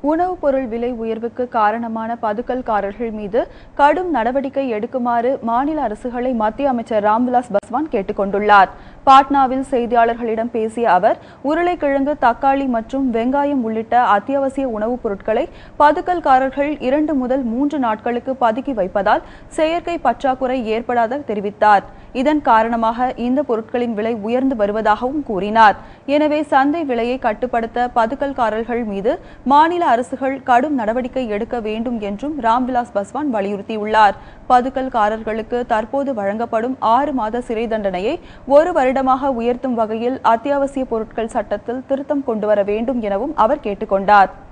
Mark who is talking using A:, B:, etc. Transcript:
A: உணவுப் பொருள் விலை உயர்வுக்கு காரணமான பதுக்கல்காரர்கள் மீது கடும் நடவடிக்கை எடுக்குமாறு மாநில அரசுகளை மத்திய அமைச்சர் ராம்விலாஸ் பஸ்வான் கேட்டுக் கொண்டுள்ளார் பாட்னாவில் செய்தியாளர்களிடம் பேசிய அவர் உருளைக்கிழங்கு தக்காளி மற்றும் வெங்காயம் உள்ளிட்ட அத்தியாவசிய உணவுப் பொருட்களை பதுக்கல்காரர்கள் இரண்டு முதல் மூன்று நாட்களுக்கு பதுக்கி வைப்பதால் செயற்கை பற்றாக்குறை ஏற்படாத தெரிவித்தார் இதன் காரணமாக இந்த பொருட்களின் விலை உயர்ந்து வருவதாகவும் கூறினார் எனவே சந்தை விலையை கட்டுப்படுத்த பதுக்கல்காரர்கள் மீது மாநில அரசுகள் கடும் நடவடிக்கை எடுக்க வேண்டும் என்றும் ராம்விலாஸ் பஸ்வான் வலியுறுத்தியுள்ளார் பதுக்கல்காரர்களுக்கு தற்போது வழங்கப்படும் ஆறு மாத சிறை தண்டனையை ஒரு வருடமாக உயர்த்தும் வகையில் அத்தியாவசிய பொருட்கள் சட்டத்தில் திருத்தம் கொண்டுவர வேண்டும் எனவும் அவர் கேட்டுக்கொண்டார்